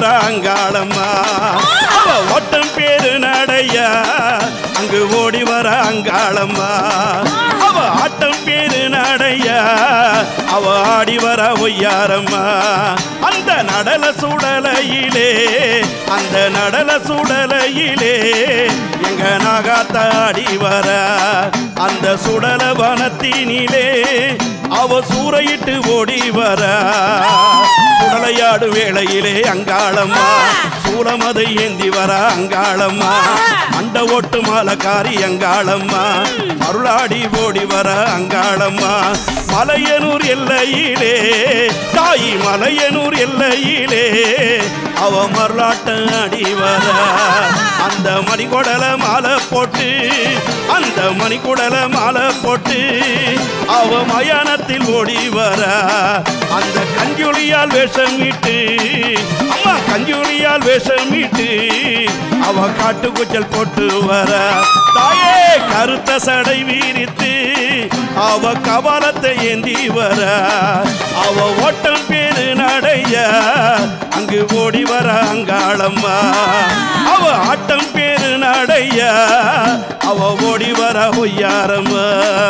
வர அங்காளம்மா அவ ஓட்டம் பேரு நடையா அங்கு ஓடி வர அங்காளம்மா அவ ஆட்டம் பேரு நடையா அவ ஆடி வர ஒய்யாரம்மா அந்த நடல சுடலையிலே அந்த நடல சுடலையிலே எங்க நாகாத்தாடி வர அந்த சுடல வனத்தினிலே அவ சூறையிட்டு ஓடி வர சுடலையாடு வேளையிலே அங்காளம்மா சூளமதை ஏந்தி வர அங்காளம்மா அண்ட ஓட்டு மாலக்காரி அங்காளம்மா அருளாடி ஓடி வர அங்காளம்மா மலையனூர் எல்லையிலே தாய் மலையனூர் எல்லையிலே அவ மருளாட்ட அடி வர அந்த மணிக்கொடல மாலை போட்டு அந்த மணிக்குடல மாலை போட்டு அவ மயானத்தில் ஓடி வர அந்த கஞ்சுளியால் வேஷமிட்டு அம்மா கஞ்சுளியால் வேஷமிட்டு அவ காட்டு குச்சல் போட்டு வர தாயே கருத்த சடை வீரித்து அவ கபாலத்தை ஏந்தி வர அவ ஓட்டம் பேரு நடைய அங்கு ஓடி வர அங்காளம்மா அவ ஆட்டம் பேரு நடைய அவ ஓடி வர ஒய்யாரம்மா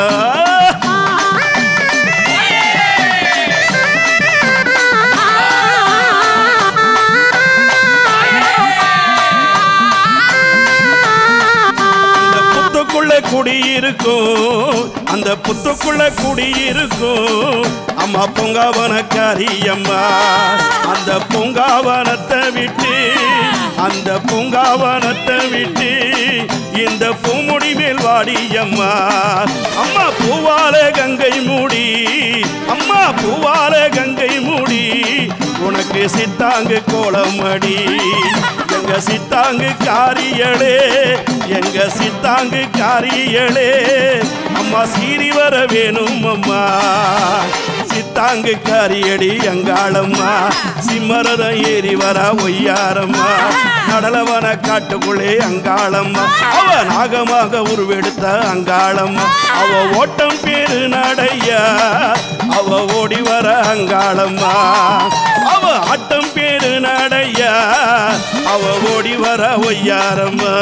அந்த புத்துக்குள்ள குடியிருக்கும் அந்த புத்துக்குள்ள குடியிருக்கும் அம்மா பொங்காவனக்காரி அம்மா அந்த பூங்காவனத்தை விட்டு அந்த பூங்காவனத்தை விட்டு இந்த பூமுடி மேல் வாடி அம்மா அம்மா பூவால கங்கை மூடி அம்மா பூவால கங்கை மூடி உனக்கு சித்தாங்கு கோலமடி எங்க சித்தாங்கு காரியளே எங்க சித்தாங்கு காரியளே அம்மா சீறி வர வேணும் அம்மா சித்தாங்கு காரியடி அங்காளம்மா சிம்மரதம் ஏறி வர ஒய்யாரம்மா நடலவன காட்டுக்குள்ளே அங்காளம்மா அவ நாகமாக உருவெடுத்த அங்காளம்மா அவ ஓட்டம் பேரு நடையா அவ ஓடி வர அங்காளம்மா அவ ஆட்டம் பேரு நடையா அவ ஓடி வர ஒய்யாரம்மா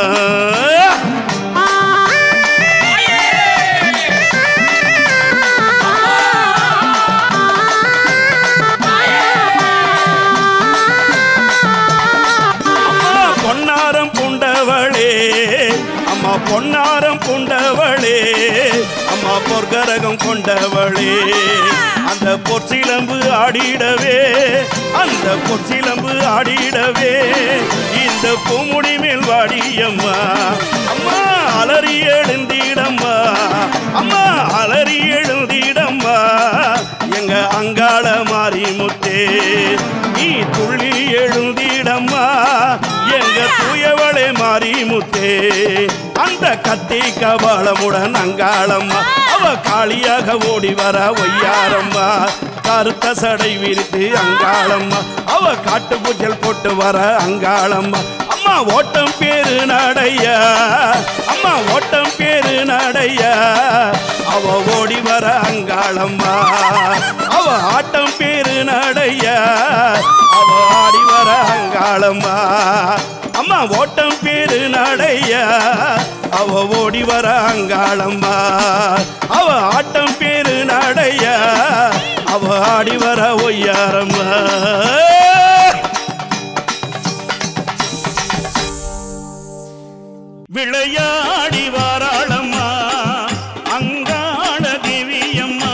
அம்மா பொன்னாரம் பூண்டவளே அம்மா பொன்னாரம் பூண்டவளே அம்மா பொற்கரகம் கொண்டவளே அந்த பொற்சிலம்பு ஆடிடவே அந்த பொற்சிலம்பு ஆடிடவே இந்த பூமுடி மேல் வாடியம்மா அம்மா அலறி எழுந்திடம்மா அம்மா அலறி எழுந்திடம்மா எங்க அங்காள மாறி முத்தே நீ துள்ளி எழுந்திடம்மா எங்க தூயவளே மாறி முத்தே அந்த கத்தி கபாலமுடன் அங்காளம்மா அவ காளியாக ஓடி வர ஒய்யாரம்மா கருத்த சடை விரித்து அங்காளம்மா அவ காட்டு பூஜல் போட்டு வர அங்காளம்மா அம்மா ஓட்டம் பேரு நடையா அம்மா ஓட்டம் பேரு நடையா அவ ஓடி வர அங்காளம்மா அவ ஆட்டம் பேரு நடையா அவ ஆடி வர அங்காளம்மா அம்மா ஓட்டம் பேரு நடையா அவ ஓடி வர அங்காளம்மா அவ ஆட்டம் பேரு நடையா அவ ஆடி வர ஒய்யாரம்மா விளையாடி வாராளம்மா அங்காள தேவியம்மா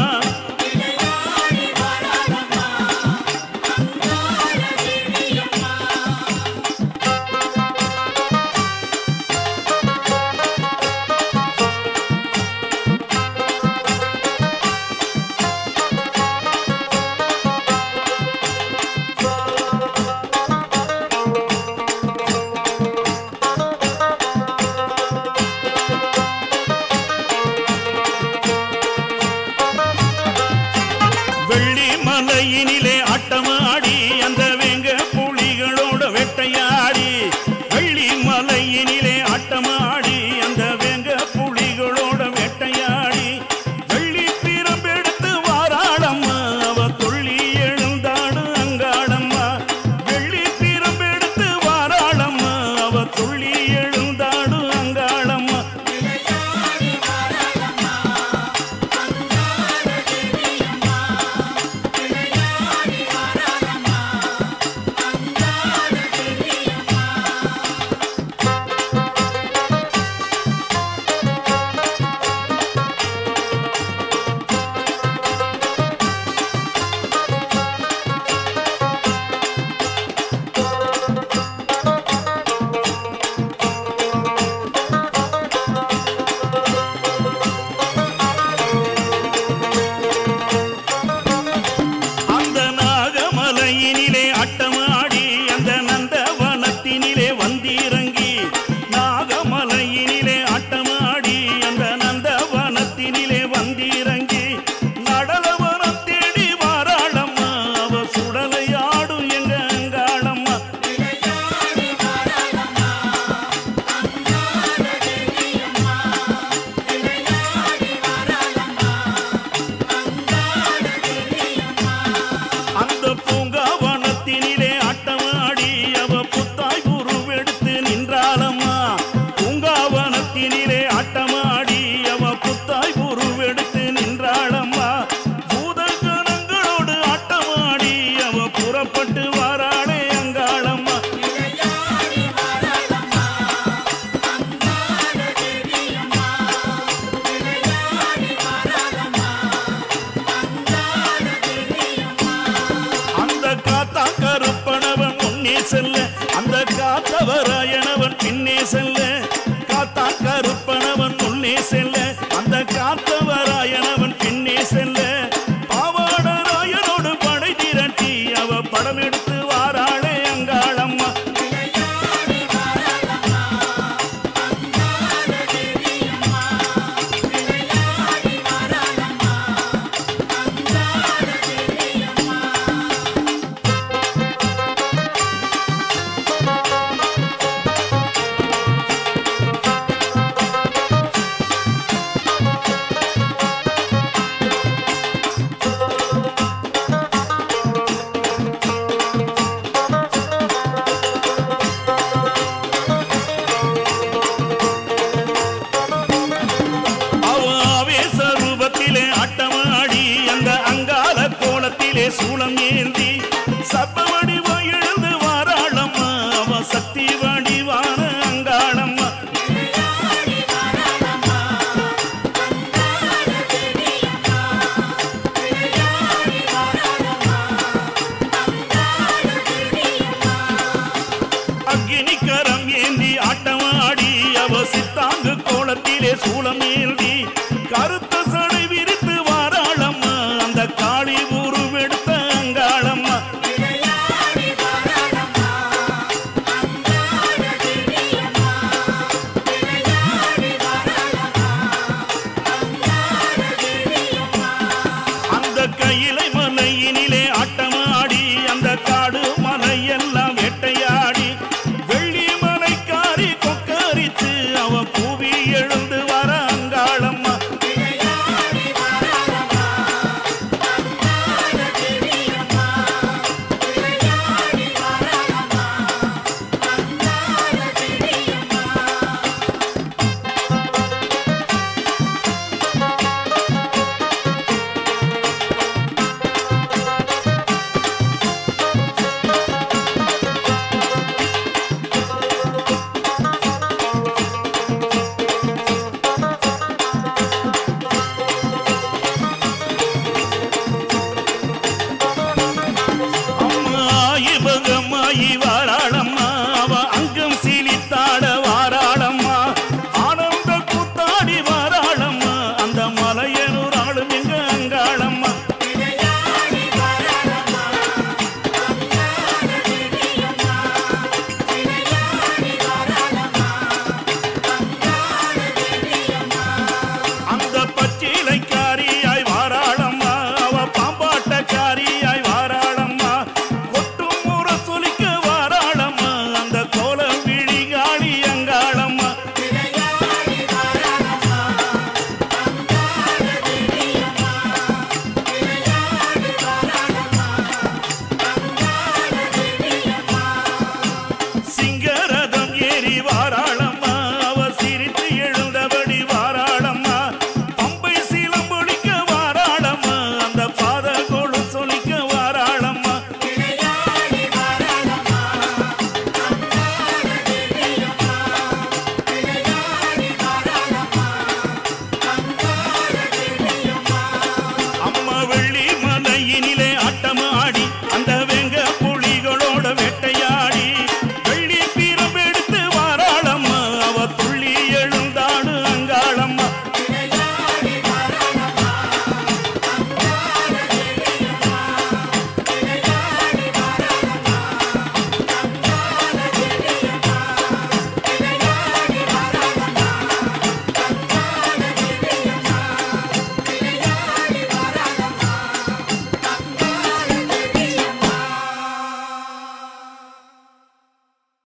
வெள்ளி மலையினிலே ஆட்டமாடி அந்த வெங்க புலிகளோட வேட்டையாடி வெள்ளி மலையினிலே ஆட்டமாடி அந்த வெங்க புலிகளோட வேட்டையாடி வெள்ளி பிரம்பெடுத்து வாராளம்மா அவ துள்ளி எழுந்தாடு அங்காளம்மா வெள்ளி காளாய் உருவெடுத்து நின்றாளம்மா பூதகணங்களோடு ஆட்டமாடி அவ புறப்பட்டு வாராளே அங்காளம்மா அந்த காத்தா கருப்பனவன் முன்னே செல்ல அந்த காத்தவராயனவன் பின்னே செல்ல காத்தா கருப்பனவன் முன்னே செல்ல அந்த காத்தவராயனவன் பின்னே செல்ல பாவாடராயனோடு படை திரட்டி அவ படம் எடுத்து வாராளே அங்காளம்மா அவ ஆவேச ரூபத்திலே ஆட்டமாடி அந்த அங்கால கோலத்திலே சூளம் ஏந்தி சப்ப வடிவம் எழுந்து வாராளம்மா அவ சக்தி வடிவான அங்காளம்மா அக்னி கரம் ஏந்தி ஆட்டமாடி அவ சித்தாங்கு கோலத்திலே சூளம் ஏந்தி கருத்த சடை விரித்து வாராளம்மா அந்த காளி உருவெடுத்த அங்காளம்மா அந்த கையில